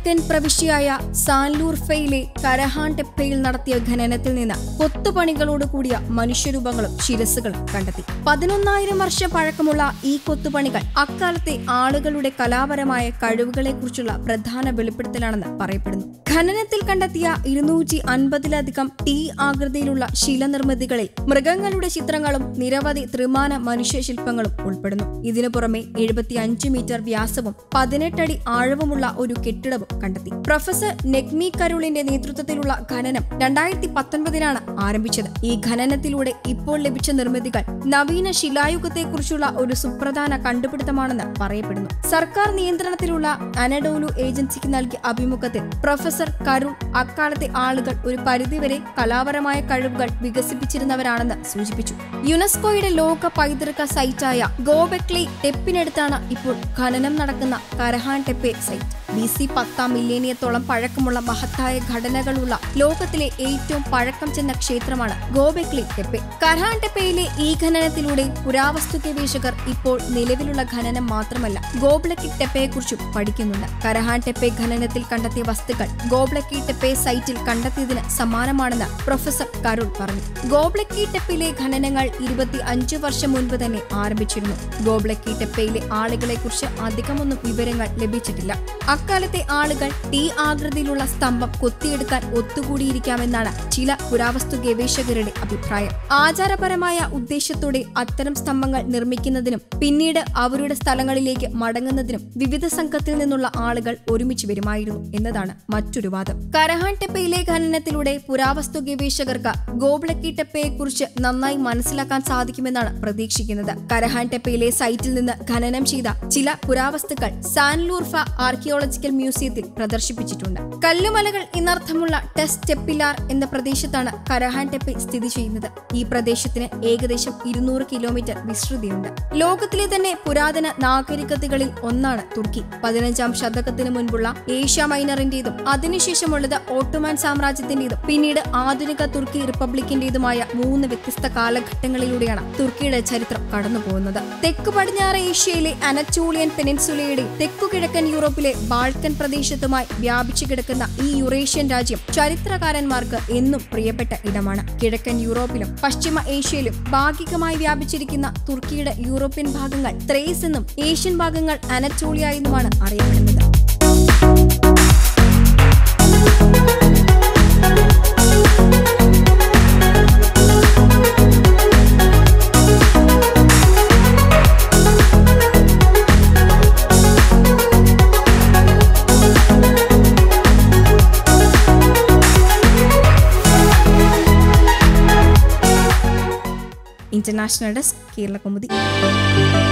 കിഴക്കൻ പ്രവിശ്യയായ സാൻലൂർഫയിലെ കരഹാൻ ടെപ്പയിൽ നടത്തിയ ഖനനത്തിൽ നിന്ന് കൊത്തുപണികളോട് കൂടിയ മനുഷ്യരൂപങ്ങളും ശിരസുകളും കണ്ടെത്തി പതിനൊന്നായിരം വർഷം പഴക്കമുള്ള ഈ കൊത്തുപണികൾ അക്കാലത്തെ ആളുകളുടെ കലാപരമായ കഴിവുകളെക്കുറിച്ചുള്ള പ്രധാന വെളിപ്പെടുത്തലാണെന്ന് പറയപ്പെടുന്നു ഖനനത്തിൽ കണ്ടെത്തിയ ഇരുന്നൂറ്റി അൻപതിലധികം ടി ആകൃതിയിലുള്ള ശിലനിർമ്മിതികളിൽ മൃഗങ്ങളുടെ ചിത്രങ്ങളും നിരവധി ത്രിമാന മനുഷ്യശില്പങ്ങളും ഉൾപ്പെടുന്നു ഇതിനു പുറമെ എഴുപത്തി അഞ്ച് മീറ്റർ വ്യാസവും പതിനെട്ടടി ആഴവുമുള്ള ഒരു കെട്ടിടവും കണ്ടെത്തി പ്രൊഫസർ നെഗ്മി കരുളിന്റെ നേതൃത്വത്തിലുള്ള ഖനനം രണ്ടായിരത്തി പത്തൊൻപതിനാണ് ആരംഭിച്ചത് ഈ ഖനനത്തിലൂടെ ഇപ്പോൾ ലഭിച്ച നിർമ്മിതികൾ നവീന ശിലായുഗത്തെക്കുറിച്ചുള്ള ഒരു സുപ്രധാന കണ്ടുപിടുത്തമാണെന്ന് പറയപ്പെടുന്നു സർക്കാർ നിയന്ത്രണത്തിലുള്ള അനഡോലു ഏജൻസിക്ക് നൽകിയ അഭിമുഖത്തിൽ പ്രൊഫസർ കരുൾ അക്കാലത്തെ ആളുകൾ ഒരു പരിധിവരെ കലാപരമായ കഴിവുകൾ വികസിപ്പിച്ചിരുന്നവരാണെന്ന് സൂചിപ്പിച്ചു യുനെസ്കോയുടെ ലോക പൈതൃക സൈറ്റായ ഗോബെക്ലി ടെപ്പിനടുത്താണ് ഇപ്പോൾ ഖനനം നടക്കുന്ന Karahan Tepe site B C പത്താം മില്ലേനിയത്തോളം പഴക്കമുള്ള മഹത്തായ ഘടനകളുള്ള ലോകത്തിലെ ഏറ്റവും പഴക്കം ചെന്ന ക്ഷേത്രമാണ് ഗോബെക്ലി ടെപ്പെ കരഹാൻ ടെപ്പയിലെ ഈ ഖനനത്തിലൂടെ പുരാവസ്തു ഗവേഷകർ ഇപ്പോൾ നിലവിലുള്ള ഖനനം മാത്രമല്ല ഗോബ്ലക്കി ടെപ്പയെക്കുറിച്ചും പഠിക്കുന്നുണ്ട് കരഹാൻ ടെപ്പെ ഖനനത്തിൽ കണ്ടെത്തിയ വസ്തുക്കൾ ഗോബ്ലക്കി ടെപ്പെ സൈറ്റിൽ കണ്ടെത്തിയതിന് സമാനമാണെന്ന് പ്രൊഫസർ കരുൾ പറഞ്ഞു ഗോബ്ലക്കി ടെപ്പയിലെ ഖനനങ്ങൾ ഇരുപത്തി അഞ്ച് വർഷം മുൻപ് തന്നെ ആരംഭിച്ചിരുന്നു ഗോബ്ലക്കി ടെപ്പയിലെ ആളുകളെ കുറിച്ച് അധികമൊന്നും വിവരങ്ങൾ ലഭിച്ചിട്ടില്ല അക്കാലത്തെ ആളുകൾ ടി ആകൃതിയിലുള്ള സ്തംഭം കൊത്തിയെടുക്കാൻ ഒത്തുകൂടിയിരിക്കാമെന്നാണ് ചില പുരാവസ്തു ഗവേഷകരുടെ അഭിപ്രായം ആചാരപരമായ ഉദ്ദേശത്തോടെ അത്തരം സ്തംഭങ്ങൾ നിർമ്മിക്കുന്നതിനും പിന്നീട് അവരുടെ സ്ഥലങ്ങളിലേക്ക് മടങ്ങുന്നതിനും വിവിധ സംഘത്തിൽ നിന്നുള്ള ആളുകൾ ഒരുമിച്ച് വരുമായിരുന്നു എന്നതാണ് മറ്റൊരു വാദം കരഹാൻ ടെപ്പയിലെ ഖനനത്തിലൂടെ പുരാവസ്തു ഗവേഷകർക്ക് ഗോബ്ലക്കി ടെപ്പയെക്കുറിച്ച് നന്നായി മനസ്സിലാക്കാൻ സാധിക്കുമെന്നാണ് പ്രതീക്ഷിക്കുന്നത് കരഹാൻ ടെപ്പയിലെ സൈറ്റിൽ നിന്ന് ഖനനം ചെയ്ത ചില പുരാവസ്തുക്കൾ സാൻലൂർഫ ആർക്കിയോളജിക്കൽ മ്യൂസിയത്തിൽ പ്രദർശിപ്പിച്ചിട്ടുണ്ട് കല്ലുമലകൾ എന്നർത്ഥമുള്ള ടെസ്റ്റെപ്പിലാർ എന്ന പ്രദേശത്താണ് കരഹാൻ ടെപ്പെ സ്ഥിതി ചെയ്യുന്നത് ഈ പ്രദേശത്തിന് ഏകദേശം ഇരുന്നൂറ് കിലോമീറ്റർ വിസ്തൃതിയുണ്ട് ലോകത്തിലെ തന്നെ പുരാതന നാഗരികതകളിൽ ഒന്നാണ് തുർക്കി പതിനഞ്ചാം ശതകത്തിന് മുൻപുള്ള ഏഷ്യ മൈനറിന്റേതും അതിനുശേഷമുള്ളത് ഓട്ടോമാൻ സാമ്രാജ്യത്തിന്റേതും പിന്നീട് ആധുനിക തുർക്കി റിപ്പബ്ലിക്കിന്റേതുമായ മൂന്ന് വ്യത്യസ്ത കാലഘട്ടങ്ങളിലൂടെയാണ് തുർക്കിയുടെ ചരിത്രം കടന്നുപോകുന്നത് തെക്ക് പടിഞ്ഞാറ് ഏഷ്യയിലെ അനറ്റോളിയൻ പെനിൻസുലയുടെ തെക്കു കിഴക്കൻ യൂറോപ്പിലെ ബാൾക്കൻ പ്രദേശത്തുമായി വ്യാപിച്ചു കിടക്കുന്ന ഈ യുറേഷ്യൻ രാജ്യം ചരിത്രകാരന്മാർക്ക് എന്നും പ്രിയപ്പെട്ട ഇടമാണ് കിഴക്കൻ യൂറോപ്പിലും പശ്ചിമ ഏഷ്യയിലും ഭാഗികമായി വ്യാപിച്ചിരിക്കുന്ന തുർക്കിയുടെ യൂറോപ്യൻ ഭാഗങ്ങൾ ത്രേസ് എന്നും ഏഷ്യൻ ഭാഗങ്ങൾ അനറ്റോളിയ എന്നുമാണ് അറിയപ്പെടുന്നത് ഇന്റർനാഷണൽ ഡെസ്ക് കേരള കൗമുദി